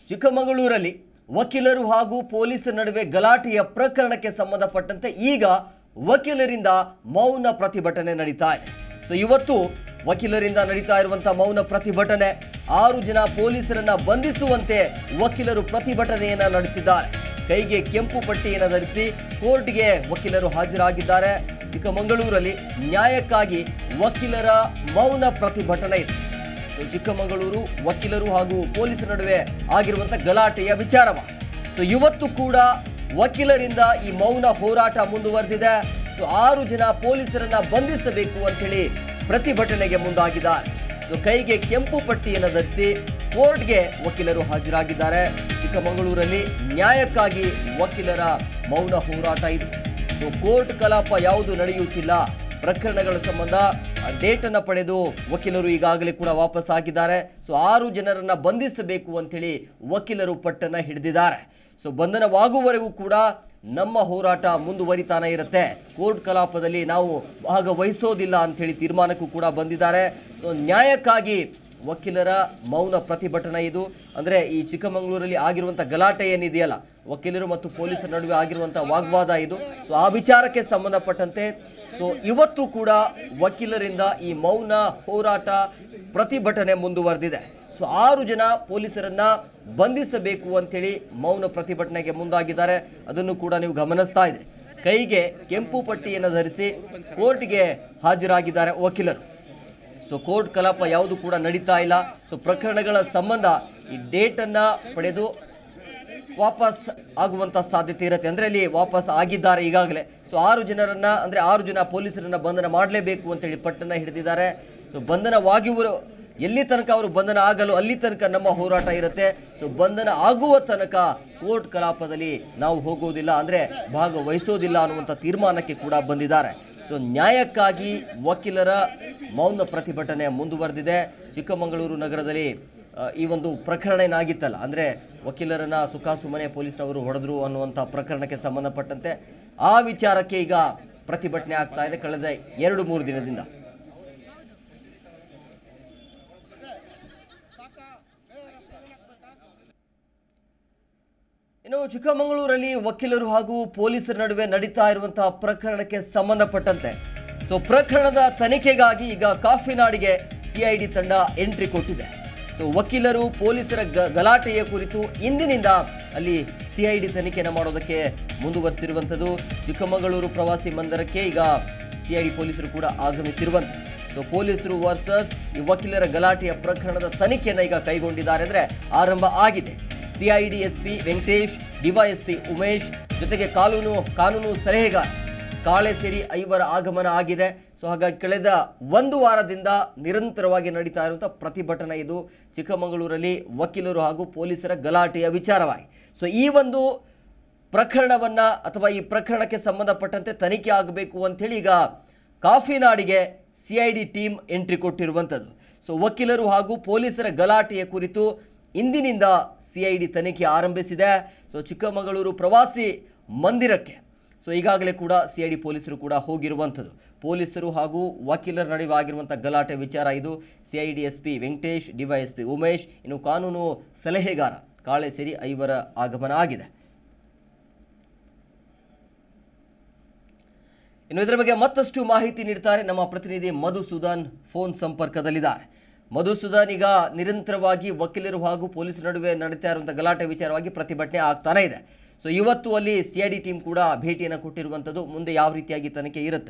ಚಿಕ್ಕಮಗಳೂರಲ್ಲಿ ವಕೀಲರು ಹಾಗೂ ಪೊಲೀಸರ ನಡುವೆ ಗಲಾಟೆಯ ಪ್ರಕರಣಕ್ಕೆ ಸಂಬಂಧಪಟ್ಟಂತೆ ಈಗ ವಕೀಲರಿಂದ ಮೌನ ಪ್ರತಿಭಟನೆ ನಡೀತಾ ಇದೆ ಸೊ ಇವತ್ತು ವಕೀಲರಿಂದ ನಡೀತಾ ಇರುವಂತಹ ಮೌನ ಪ್ರತಿಭಟನೆ ಆರು ಜನ ಪೊಲೀಸರನ್ನ ಬಂಧಿಸುವಂತೆ ವಕೀಲರು ಪ್ರತಿಭಟನೆಯನ್ನ ನಡೆಸಿದ್ದಾರೆ ಕೈಗೆ ಕೆಂಪು ಪಟ್ಟಿಯನ್ನು ಧರಿಸಿ ಕೋರ್ಟ್ಗೆ ವಕೀಲರು ಹಾಜರಾಗಿದ್ದಾರೆ ಚಿಕ್ಕಮಗಳೂರಲ್ಲಿ ನ್ಯಾಯಕ್ಕಾಗಿ ವಕೀಲರ ಮೌನ ಪ್ರತಿಭಟನೆ ಇದೆ ಸೊ ಚಿಕ್ಕಮಗಳೂರು ವಕೀಲರು ಹಾಗೂ ಪೊಲೀಸರ ನಡುವೆ ಆಗಿರುವಂಥ ಗಲಾಟೆಯ ವಿಚಾರವ ಸೊ ಇವತ್ತು ಕೂಡ ವಕೀಲರಿಂದ ಈ ಮೌನ ಹೋರಾಟ ಮುಂದುವರೆದಿದೆ ಸೊ ಆರು ಜನ ಪೊಲೀಸರನ್ನ ಬಂಧಿಸಬೇಕು ಅಂತೇಳಿ ಪ್ರತಿಭಟನೆಗೆ ಮುಂದಾಗಿದ್ದಾರೆ ಸೊ ಕೈಗೆ ಕೆಂಪು ಪಟ್ಟಿಯನ್ನು ಧರಿಸಿ ಕೋರ್ಟ್ಗೆ ವಕೀಲರು ಹಾಜರಾಗಿದ್ದಾರೆ ಚಿಕ್ಕಮಗಳೂರಲ್ಲಿ ನ್ಯಾಯಕ್ಕಾಗಿ ವಕೀಲರ ಮೌನ ಹೋರಾಟ ಇದು ಸೊ ಕೋರ್ಟ್ ಕಲಾಪ ಯಾವುದು ನಡೆಯುತ್ತಿಲ್ಲ ಪ್ರಕರಣಗಳ ಸಂಬಂಧ ಡೇಟ್ ಅನ್ನ ಪಡೆದು ವಕೀಲರು ಈಗಾಗಲೇ ಕೂಡ ವಾಪಸ್ ಆಗಿದ್ದಾರೆ ಸೊ ಆರು ಜನರನ್ನ ಬಂಧಿಸಬೇಕು ಅಂತೇಳಿ ವಕೀಲರು ಪಟ್ಟನ್ನ ಹಿಡಿದಿದ್ದಾರೆ ಸೊ ಬಂಧನವಾಗುವವರೆಗೂ ಕೂಡ ನಮ್ಮ ಹೋರಾಟ ಮುಂದುವರಿತಾನೆ ಇರುತ್ತೆ ಕೋರ್ಟ್ ಕಲಾಪದಲ್ಲಿ ನಾವು ಭಾಗವಹಿಸೋದಿಲ್ಲ ಅಂತೇಳಿ ತೀರ್ಮಾನಕ್ಕೂ ಕೂಡ ಬಂದಿದ್ದಾರೆ ಸೊ ನ್ಯಾಯಕ್ಕಾಗಿ ವಕೀಲರ ಮೌನ ಪ್ರತಿಭಟನೆ ಇದು ಅಂದರೆ ಈ ಚಿಕ್ಕಮಗಳೂರಲ್ಲಿ ಆಗಿರುವಂಥ ಗಲಾಟೆ ಏನಿದೆಯಲ್ಲ ವಕೀಲರು ಮತ್ತು ಪೊಲೀಸರ ನಡುವೆ ಆಗಿರುವಂಥ ವಾಗ್ವಾದ ಇದು ಸೊ ಆ ವಿಚಾರಕ್ಕೆ ಸಂಬಂಧಪಟ್ಟಂತೆ ಸೊ ಇವತ್ತು ಕೂಡ ವಕೀಲರಿಂದ ಈ ಮೌನ ಹೋರಾಟ ಪ್ರತಿಭಟನೆ ಮುಂದುವರೆದಿದೆ ಸೊ ಆರು ಜನ ಪೊಲೀಸರನ್ನ ಬಂಧಿಸಬೇಕು ಅಂತೇಳಿ ಮೌನ ಪ್ರತಿಭಟನೆಗೆ ಮುಂದಾಗಿದ್ದಾರೆ ಅದನ್ನು ಕೂಡ ನೀವು ಗಮನಿಸ್ತಾ ಇದ್ರಿ ಕೈಗೆ ಕೆಂಪು ಪಟ್ಟಿಯನ್ನು ಧರಿಸಿ ಕೋರ್ಟ್ಗೆ ಹಾಜರಾಗಿದ್ದಾರೆ ವಕೀಲರು ಸೊ ಕೋರ್ಟ್ ಕಲಾಪ ಯಾವುದು ಕೂಡ ನಡೀತಾ ಇಲ್ಲ ಸೊ ಪ್ರಕರಣಗಳ ಸಂಬಂಧ ಈ ಡೇಟನ್ನು ಪಡೆದು ವಾಪಸ್ ಆಗುವಂಥ ಸಾಧ್ಯತೆ ಇರುತ್ತೆ ಅಂದರೆ ಅಲ್ಲಿ ವಾಪಸ್ ಆಗಿದ್ದಾರೆ ಈಗಾಗಲೇ ಸೊ ಆರು ಜನರನ್ನ ಅಂದರೆ ಆರು ಜನ ಪೊಲೀಸರನ್ನ ಬಂಧನ ಮಾಡಲೇಬೇಕು ಅಂತೇಳಿ ಪಟ್ಟನ್ನ ಹಿಡಿದಿದ್ದಾರೆ ಸೊ ಬಂಧನವಾಗಿವರು ಎಲ್ಲಿ ತನಕ ಅವರು ಬಂಧನ ಆಗಲು ಅಲ್ಲಿ ತನಕ ನಮ್ಮ ಹೋರಾಟ ಇರುತ್ತೆ ಸೊ ಬಂಧನ ಆಗುವ ತನಕ ಕೋರ್ಟ್ ಕಲಾಪದಲ್ಲಿ ನಾವು ಹೋಗೋದಿಲ್ಲ ಅಂದರೆ ಭಾಗವಹಿಸೋದಿಲ್ಲ ಅನ್ನುವಂಥ ತೀರ್ಮಾನಕ್ಕೆ ಕೂಡ ಬಂದಿದ್ದಾರೆ ಸೊ ನ್ಯಾಯಕ್ಕಾಗಿ ವಕೀಲರ ಮೌನ ಪ್ರತಿಭಟನೆ ಮುಂದುವರೆದಿದೆ ಚಿಕ್ಕಮಗಳೂರು ನಗರದಲ್ಲಿ ಆ, ಈ ಒಂದು ಪ್ರಕರಣ ಏನಾಗಿತ್ತಲ್ಲ ಅಂದರೆ ವಕೀಲರನ್ನ ಸುಖಾಸುಮನೆ ಪೊಲೀಸ್ನವರು ಹೊಡೆದ್ರು ಅನ್ನುವಂಥ ಪ್ರಕರಣಕ್ಕೆ ಸಂಬಂಧಪಟ್ಟಂತೆ ಆ ವಿಚಾರಕ್ಕೆ ಈಗ ಪ್ರತಿಭಟನೆ ಆಗ್ತಾ ಇದೆ ಕಳೆದ ಎರಡು ಮೂರು ದಿನದಿಂದ ಇನ್ನು ಚಿಕ್ಕಮಗಳೂರಲ್ಲಿ ವಕೀಲರು ಹಾಗೂ ಪೊಲೀಸರ ನಡುವೆ ನಡೀತಾ ಇರುವಂತಹ ಪ್ರಕರಣಕ್ಕೆ ಸಂಬಂಧಪಟ್ಟಂತೆ ಸೊ ಪ್ರಕರಣದ ತನಿಖೆಗಾಗಿ ಈಗ ಕಾಫಿನಾಡಿಗೆ ಸಿಐಡಿ ತಂಡ ಎಂಟ್ರಿ ಕೊಟ್ಟಿದೆ ಸೊ ವಕೀಲರು ಪೊಲೀಸರ ಗ- ಗಲಾಟೆಯ ಕುರಿತು ಇಂದಿನಿಂದ ಅಲ್ಲಿ ಸಿಐಡಿ ತನಿಖೆಯನ್ನು ಮಾಡೋದಕ್ಕೆ ಮುಂದುವರಿಸಿರುವಂಥದ್ದು ಚಿಕ್ಕಮಗಳೂರು ಪ್ರವಾಸಿ ಮಂದಿರಕ್ಕೆ ಈಗ ಸಿಐಡಿ ಪೊಲೀಸರು ಕೂಡ ಆಗಮಿಸಿರುವಂಥದ್ದು ಸೊ ಪೊಲೀಸರು ವರ್ಸಸ್ ಈ ವಕೀಲರ ಗಲಾಟೆಯ ಪ್ರಕರಣದ ತನಿಖೆಯನ್ನು ಈಗ ಕೈಗೊಂಡಿದ್ದಾರೆ ಅಂದರೆ ಆರಂಭ ಆಗಿದೆ CID SP Venkatesh DYSP Umesh ಜೊತೆಗೆ ಕಾನೂನು ಕಾನೂನು ಸಲಹೆಗಾರ ಕಾಳೆ ಸೇರಿ ಐವರ ಆಗಮನ ಆಗಿದೆ ಸೊ ಹಾಗಾಗಿ ಕಳೆದ ಒಂದು ವಾರದಿಂದ ನಿರಂತರವಾಗಿ ನಡೀತಾ ಇರುವಂಥ ಪ್ರತಿಭಟನೆ ಇದು ಚಿಕ್ಕಮಗಳೂರಲ್ಲಿ ವಕೀಲರು ಹಾಗೂ ಪೊಲೀಸರ ಗಲಾಟೆಯ ವಿಚಾರವಾಗಿ ಸೊ ಈ ಒಂದು ಪ್ರಕರಣವನ್ನ ಅಥವಾ ಈ ಪ್ರಕರಣಕ್ಕೆ ಸಂಬಂಧಪಟ್ಟಂತೆ ತನಿಖೆ ಆಗಬೇಕು ಅಂಥೇಳಿ ಈಗ ಕಾಫಿನಾಡಿಗೆ C I D team entry ಕೊಟ್ಟಿರುವಂಥದ್ದು ಸೊ ವಕೀಲರು ಹಾಗೂ ಪೊಲೀಸರ ಗಲಾಟೆಯ ಕುರಿತು ಇಂದಿನಿಂದ ಸಿ ಐ ಡಿ ತನಿಖೆ ಆರಂಭಿಸಿದೆ ಸೊ ಚಿಕ್ಕಮಗಳೂರು ಪ್ರವಾಸಿ ಮಂದಿರಕ್ಕೆ ಸೊ ಈಗಾಗಲೇ ಕೂಡ ಸಿ ಐ ಡಿ ಪೊಲೀಸರು ಕೂಡ ಹೋಗಿರುವಂಥದ್ದು ಪೊಲೀಸರು ಹಾಗೂ ವಕೀಲರ ನಡುವೆ ಆಗಿರುವಂಥ ಗಲಾಟೆ ವಿಚಾರ ಇದು C I D S P Venkatesh D Y S P Umesh ಇನ್ನು ಕಾನೂನು ಸಲಹೆಗಾರ ಕಾಳೆ ಸೇರಿ ಐವರ ಆಗಮನ ಆಗಿದೆ ಇನ್ನು ಇದರ ಬಗ್ಗೆ ಮತ್ತಷ್ಟು ಮಾಹಿತಿ ನೀಡ್ತಾರೆ ನಮ್ಮ ಪ್ರತಿನಿಧಿ ಮಧುಸೂದನ್ ಫೋನ್ ಸಂಪರ್ಕದಲ್ಲಿದ್ದಾರೆ ಮಧುಸೂದನ್ ಈಗ ನಿರಂತರವಾಗಿ ವಕೀಲರು ಹಾಗೂ ಪೊಲೀಸರ ನಡುವೆ ನಡೀತಾ ಇರುವಂಥ ಗಲಾಟೆ ವಿಚಾರವಾಗಿ ಪ್ರತಿಭಟನೆ ಆಗ್ತಾನೆ ಇದೆ ಸೊ ಇವತ್ತು ಅಲ್ಲಿ ಸಿ ಐ ಡಿ ಟೀಮ್ ಕೂಡ ಭೇಟಿಯನ್ನು ಕೊಟ್ಟಿರುವಂಥದ್ದು ಮುಂದೆ ಯಾವ ರೀತಿಯಾಗಿ ತನಿಖೆ ಇರುತ್ತೆ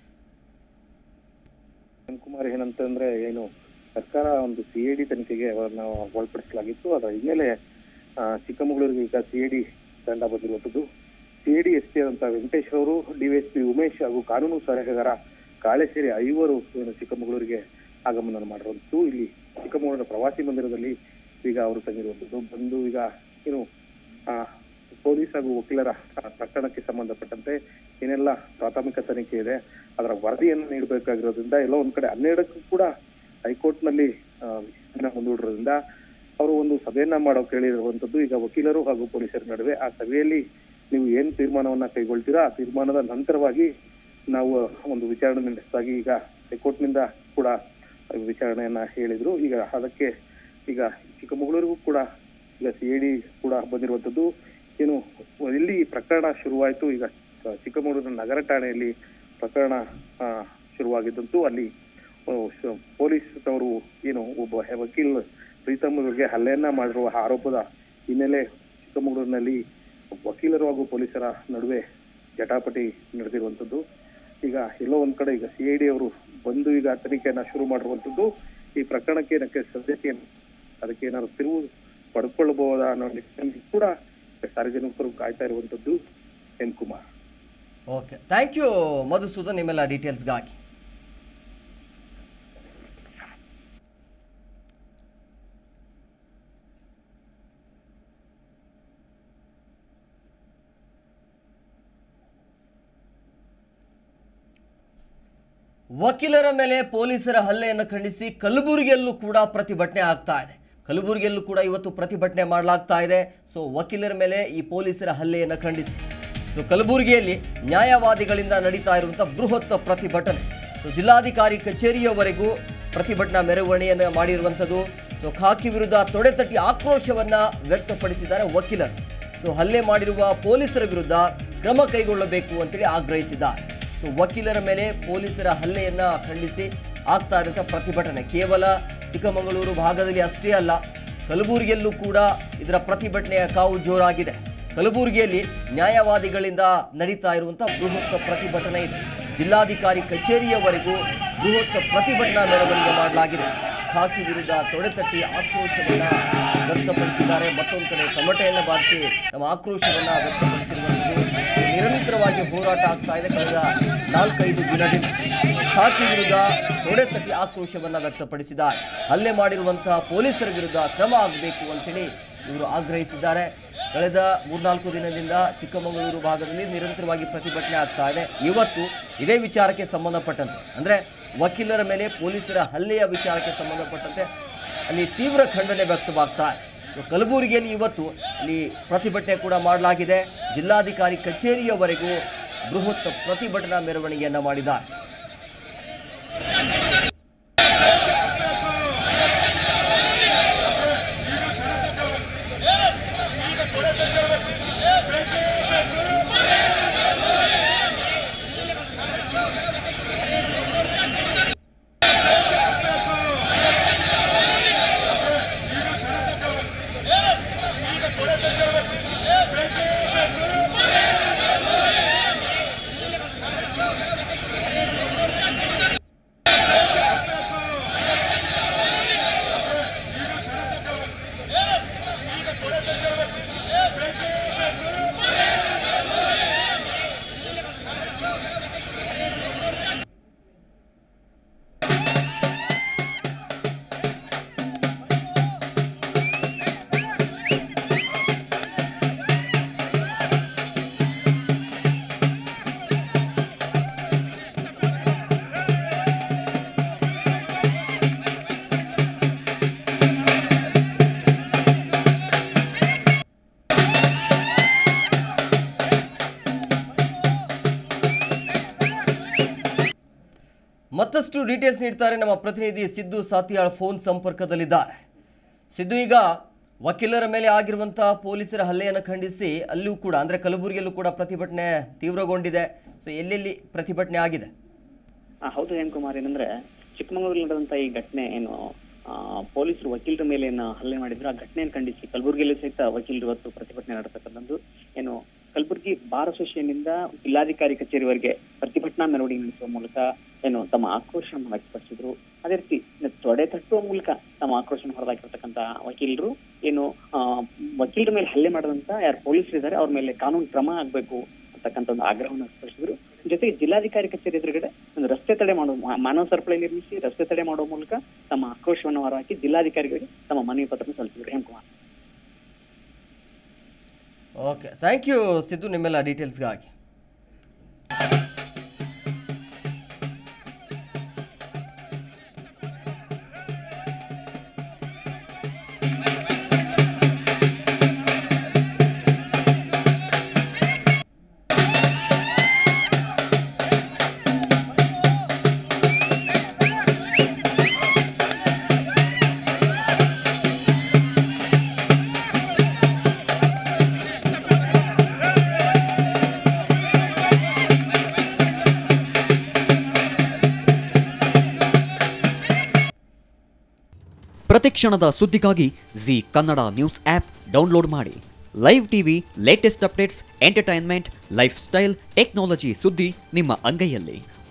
ಕುಮಾರ್ ಏನಂತಂದ್ರೆ ಏನು ಸರ್ಕಾರ ಒಂದು ಸಿಐಡಿ ತನಿಖೆಗೆ ಅವರನ್ನ ಒಳಪಡಿಸಲಾಗಿತ್ತು ಅದರ ಹಿನ್ನೆಲೆ ಆ, ಚಿಕ್ಕಮಗಳೂರಿಗೆ ಈಗ ಸಿಐಡಿ ತಂಡ ಬಂದಿರುವಂತದ್ದು ಸಿಐಡಿ ಎಸ್ ಪಿ ಆದಂತ ವೆಂಕಟೇಶ್ ಅವರು ಡಿವೈಎಸ್ಪಿ ಉಮೇಶ್ ಹಾಗೂ ಕಾನೂನು ಸಲಹೆಗಾರ ಕಾಳೆ ಸೇರಿ ಐವರು ಏನು ಚಿಕ್ಕಮಗಳೂರಿಗೆ ಆಗಮನ ಮಾಡಿರುವಂತದ್ದು ಇಲ್ಲಿ ಚಿಕ್ಕಮಗಳೂರಿನ ಪ್ರವಾಸಿ ಮಂದಿರದಲ್ಲಿ ಈಗ ಅವರು ತಂಗಿರುವಂತದ್ದು ಬಂದು ಈಗ ಏನು ಆ, ಪೊಲೀಸ್ ಹಾಗೂ ವಕೀಲರ ಆ, ಪ್ರಕರಣಕ್ಕೆ ಸಂಬಂಧಪಟ್ಟಂತೆ ಏನೆಲ್ಲ ಪ್ರಾಥಮಿಕ ತನಿಖೆ ಇದೆ ಅದರ ವರದಿಯನ್ನು ನೀಡಬೇಕಾಗಿರೋದ್ರಿಂದ ಎಲ್ಲ ಒಂದ್ ಕಡೆ ಹನ್ನೆರಡಕ್ಕೂ ಕೂಡ ಹೈಕೋರ್ಟ್ನಲ್ಲಿ ಆ, ವಿಚಾರಣೆ ಮುಂದೂಡಿರೋದ್ರಿಂದ ಅವರು ಒಂದು ಸಭೆಯನ್ನ ಮಾಡೋಕೆ ಹೇಳಿರುವಂತದ್ದು ಈಗ ವಕೀಲರು ಹಾಗೂ ಪೊಲೀಸರ ನಡುವೆ ಆ ಸಭೆಯಲ್ಲಿ ನೀವು ಏನ್ ತೀರ್ಮಾನವನ್ನ ಕೈಗೊಳ್ತೀರಾ ಆ ತೀರ್ಮಾನದ ನಂತರವಾಗಿ ನಾವು ಒಂದು ವಿಚಾರಣೆ ನಡೆಸಿದಾಗಿ ಈಗ ಹೈಕೋರ್ಟ್ನಿಂದ ಕೂಡ ವಿಚಾರಣೆಯನ್ನ ಹೇಳಿದ್ರು ಈಗ ಅದಕ್ಕೆ ಈಗ ಚಿಕ್ಕಮಗಳೂರಿಗೂ ಕೂಡ ಈಗ ಸಿ ಐ ಡಿ ಕೂಡ ಬಂದಿರುವಂತದ್ದು ಏನು ಇಲ್ಲಿ ಪ್ರಕರಣ ಶುರುವಾಯಿತು ಈಗ ಚಿಕ್ಕಮಗಳೂರಿನ ನಗರ ಠಾಣೆಯಲ್ಲಿ ಪ್ರಕರಣ ಆ, ಶುರುವಾಗಿದ್ದಂತೂ ಅಲ್ಲಿ ಆ, ಶ- ಪೊಲೀಸ್ ಅವರು ಏನು ಒಬ್ಬ ಹೆ- ವಕೀಲ್ ಪ್ರೀತಮ್ ಅವರಿಗೆ ಹಲ್ಲೆಯನ್ನ ಮಾಡಿರುವ ಆರೋಪದ ಹಿನ್ನೆಲೆ ಚಿಕ್ಕಮಗಳೂರಿನಲ್ಲಿ ವಕೀಲರು ಹಾಗೂ ಪೊಲೀಸರ ನಡುವೆ ಜಟಾಪಟಿ ನಡೆದಿರುವಂತದ್ದು ಈಗ ಎಲ್ಲೋ ಒಂದ್ ಕಡೆ ಈಗ ಸಿ ಐ ಡಿ ಅವರು ಬಂದು ಈಗ ತನಿಖೆಯನ್ನ ಶುರು ಮಾಡಿರುವಂತದ್ದು ಈ ಪ್ರಕರಣಕ್ಕೆ ಏನಕ್ಕೆ ಸದ್ಯಕ್ಕೆ ಅದಕ್ಕೆ ಏನಾದ್ರು ತಿರುವು ಪಡ್ಕೊಳ್ಬಹುದಾ ಅನ್ನೋ ನಿಟ್ಟಿನಲ್ಲಿ ಕೂಡ ಸಾರ್ವಜನಿಕರು ಕಾಯ್ತಾ ಇರುವಂತದ್ದು N Kumar okay thank you Madhusudan ನಿಮ್ಮೆಲ್ಲ ಡೀಟೇಲ್ಸ್ಗಾಗಿ ವಕೀಲರ ಮೇಲೆ ಪೊಲೀಸರ ಹಲ್ಲೆಯನ್ನು ಖಂಡಿಸಿ ಕಲಬುರಗಿಯಲ್ಲೂ ಕೂಡ ಪ್ರತಿಭಟನೆ ಆಗ್ತಾ ಇದೆ ಕಲಬುರಗಿಯಲ್ಲೂ ಕೂಡ ಇವತ್ತು ಪ್ರತಿಭಟನೆ ಮಾಡಲಾಗ್ತಾ ಇದೆ ಸೊ ವಕೀಲರ ಮೇಲೆ ಈ ಪೊಲೀಸರ ಹಲ್ಲೆಯನ್ನು ಖಂಡಿಸಿ ಸೊ ಕಲಬುರಗಿಯಲ್ಲಿ ನ್ಯಾಯವಾದಿಗಳಿಂದ ನಡೀತಾ ಇರುವಂಥ ಬೃಹತ್ ಪ್ರತಿಭಟನೆ ಸೊ ಜಿಲ್ಲಾಧಿಕಾರಿ ಕಚೇರಿಯವರೆಗೂ ಪ್ರತಿಭಟನಾ ಮೆರವಣಿಗೆಯನ್ನು ಮಾಡಿರುವಂಥದ್ದು ಸೊ ಖಾಕಿ ವಿರುದ್ಧ ತೊಡೆತಟ್ಟಿ ಆಕ್ರೋಶವನ್ನ ವ್ಯಕ್ತಪಡಿಸಿದ್ದಾರೆ ವಕೀಲರು ಸೊ ಹಲ್ಲೆ ಮಾಡಿರುವ ಪೊಲೀಸರ ವಿರುದ್ಧ ಕ್ರಮ ಕೈಗೊಳ್ಳಬೇಕು ಅಂತೇಳಿ ಆಗ್ರಹಿಸಿದ್ದಾರೆ ಸೊ ವಕೀಲರ ಮೇಲೆ ಪೊಲೀಸರ ಹಲ್ಲೆಯನ್ನ ಖಂಡಿಸಿ ಆಗ್ತಾ ಇರುವಂಥ ಪ್ರತಿಭಟನೆ ಕೇವಲ ಚಿಕ್ಕಮಗಳೂರು ಭಾಗದಲ್ಲಿ ಅಷ್ಟೇ ಅಲ್ಲ ಕಲಬುರಗಿಯಲ್ಲೂ ಕೂಡ ಇದರ ಪ್ರತಿಭಟನೆಯ ಕಾವು ಜೋರಾಗಿದೆ ಕಲಬುರಗಿಯಲ್ಲಿ ನ್ಯಾಯವಾದಿಗಳಿಂದ ನಡೀತಾ ಇರುವಂಥ ಬೃಹತ್ ಪ್ರತಿಭಟನೆ ಇದೆ ಜಿಲ್ಲಾಧಿಕಾರಿ ಕಚೇರಿಯವರೆಗೂ ಬೃಹತ್ ಪ್ರತಿಭಟನಾ ಮೆರವಣಿಗೆ ಮಾಡಲಾಗಿದೆ ಖಾಕಿ ವಿರುದ್ಧ ತೊಡೆತಟ್ಟಿ ಆಕ್ರೋಶವನ್ನ ವ್ಯಕ್ತಪಡಿಸಿದ್ದಾರೆ ಮತ್ತೊಂದು ಕಡೆ ತಮಟೆಯನ್ನು ಬಾರಿಸಿ ತಮ್ಮ ಆಕ್ರೋಶವನ್ನ ವ್ಯಕ್ತಪಡಿಸಿರುವಂಥದ್ದು ನಿರಂತರವಾಗಿ ಹೋರಾಟ ಆಗ್ತಾ ಇದೆ ಕಳೆದ ನಾಲ್ಕೈದು ದಿನದಿಂದ ಖಾಕಿ ವಿರುದ್ಧ ತೊಡೆತಟ್ಟಿ ಆಕ್ರೋಶವನ್ನ ವ್ಯಕ್ತಪಡಿಸಿದ್ದಾರೆ ಹಲ್ಲೆ ಮಾಡಿರುವಂತಹ ಪೊಲೀಸರ ವಿರುದ್ಧ ಕ್ರಮ ಆಗಬೇಕು ಅಂತೇಳಿ ಇವರು ಆಗ್ರಹಿಸಿದ್ದಾರೆ ಕಳೆದ ಮೂರ್ನಾಲ್ಕು ದಿನದಿಂದ ಚಿಕ್ಕಮಗಳೂರು ಭಾಗದಲ್ಲಿ ನಿರಂತರವಾಗಿ ಪ್ರತಿಭಟನೆ ಆಗ್ತಾ ಇದೆ ಇವತ್ತು ಇದೇ ವಿಚಾರಕ್ಕೆ ಸಂಬಂಧಪಟ್ಟಂತೆ ಅಂದರೆ ವಕೀಲರ ಮೇಲೆ ಪೊಲೀಸರ ಹಲ್ಲೆಯ ವಿಚಾರಕ್ಕೆ ಸಂಬಂಧಪಟ್ಟಂತೆ ಅಲ್ಲಿ ತೀವ್ರ ಖಂಡನೆ ವ್ಯಕ್ತವಾಗ್ತಾ ಇದೆ ಸೊ ಕಲಬುರಗಿಯಲ್ಲಿ ಇವತ್ತು ಅಲ್ಲಿ ಪ್ರತಿಭಟನೆ ಕೂಡ ಮಾಡಲಾಗಿದೆ ಜಿಲ್ಲಾಧಿಕಾರಿ ಕಚೇರಿಯವರೆಗೂ ಬೃಹತ್ ಪ್ರತಿಭಟನಾ ಮೆರವಣಿಗೆಯನ್ನು ಮಾಡಿದ್ದಾರೆ ಮತ್ತಷ್ಟು ಡೀಟೇಲ್ಸ್ ನೀಡ್ತಾರೆ ನಮ್ಮ ಪ್ರತಿನಿಧಿ ಸಿದ್ದು ಸಾತಿಯಾಳ್ ಫೋನ್ ಸಂಪರ್ಕದಲ್ಲಿದ್ದಾರೆ ಸಿದ್ದು ಈಗ ವಕೀಲರ ಮೇಲೆ ಆಗಿರುವಂಥ ಪೊಲೀಸರ ಹಲ್ಲೆಯನ್ನು ಖಂಡಿಸಿ ಅಲ್ಲೂ ಕೂಡ ಅಂದರೆ ಕಲಬುರಗಿಯಲ್ಲೂ ಕೂಡ ಪ್ರತಿಭಟನೆ ತೀವ್ರಗೊಂಡಿದೆ ಸೊ ಎಲ್ಲೆಲ್ಲಿ ಪ್ರತಿಭಟನೆ ಆಗಿದೆ ಆ, ಹೌದು ಹೇಮಕುಮಾರ್ ಏನಂದ್ರೆ ಚಿಕ್ಕಮಗಳೂರಲ್ಲಿ ನಡೆದಂತ ಈ ಘಟನೆ ಏನು ಆ, ಪೊಲೀಸರು ವಕೀಲರ ಮೇಲೆ ಏನು ಹಲ್ಲೆ ಮಾಡಿದ್ರು ಆ ಘಟನೆಯನ್ನು ಖಂಡಿಸಿ ಕಲಬುರಗಿಯಲ್ಲಿ ಸಹಿತ ವಕೀಲರು ಇವತ್ತು ಪ್ರತಿಭಟನೆ ನಡೆಸತಕ್ಕಂಥದ್ದು ಏನು ಕಲಬುರಗಿ ಬಾರ್ ಅಸೋಸಿಯೇಷನ್ ಇಂದ ಜಿಲ್ಲಾಧಿಕಾರಿ ಕಚೇರಿವರೆಗೆ ಪ್ರತಿಭಟನಾ ಮೆರವಣಿಗೆ ನಡೆಸುವ ಮೂಲಕ ಏನು ತಮ್ಮ ಆಕ್ರೋಶವನ್ನು ವ್ಯಕ್ತಪಡಿಸಿದ್ರು ಅದೇ ರೀತಿ ತೊಡೆ ತಟ್ಟುವ ಮೂಲಕ ತಮ್ಮ ಆಕ್ರೋಶವನ್ನು ಹೊರದಾಕಿರ್ತಕ್ಕಂಥ ವಕೀಲರು ಏನು ಆ, ವಕೀಲರ ಮೇಲೆ ಹಲ್ಲೆ ಮಾಡಿದಂತ ಯಾರು ಪೊಲೀಸರು ಇದ್ದಾರೆ ಅವ್ರ ಮೇಲೆ ಕಾನೂನು ಕ್ರಮ ಆಗ್ಬೇಕು ಅಂತಕ್ಕಂಥ ಒಂದು ಆಗ್ರಹವನ್ನು ವ್ಯಕ್ತಪಡಿಸಿದ್ರು ಜೊತೆಗೆ ಜಿಲ್ಲಾಧಿಕಾರಿ ಕಚೇರಿ ಎದುರುಗಡೆ ಒಂದು ರಸ್ತೆ ತಡೆ ಮಾಡುವ ಮಾ- ಮಾನವ ಸರಪಳಿ ನಿರ್ಮಿಸಿ ರಸ್ತೆ ತಡೆ ಮಾಡುವ ಮೂಲಕ ತಮ್ಮ ಆಕ್ರೋಶವನ್ನು ಹೊರಹಾಕಿ ಜಿಲ್ಲಾಧಿಕಾರಿಗಳಿಗೆ ತಮ್ಮ ಮನವಿ ಪತ್ರ ಸಲ್ಲಿಸಿದ್ರು Hemakumar okay thank you Siddu ನಿಮ್ಮೆಲ್ಲ ಡೀಟೇಲ್ಸ್ಗಾಗಿ ಪ್ರತಿಕ್ಷಣದ ಸುದ್ದಿಗಾಗಿ Zee Kannada news app download ಮಾಡಿ live TV latest updates entertainment lifestyle technology ಸುದ್ದಿ ನಿಮ್ಮ ಅಂಗೈಯಲ್ಲಿ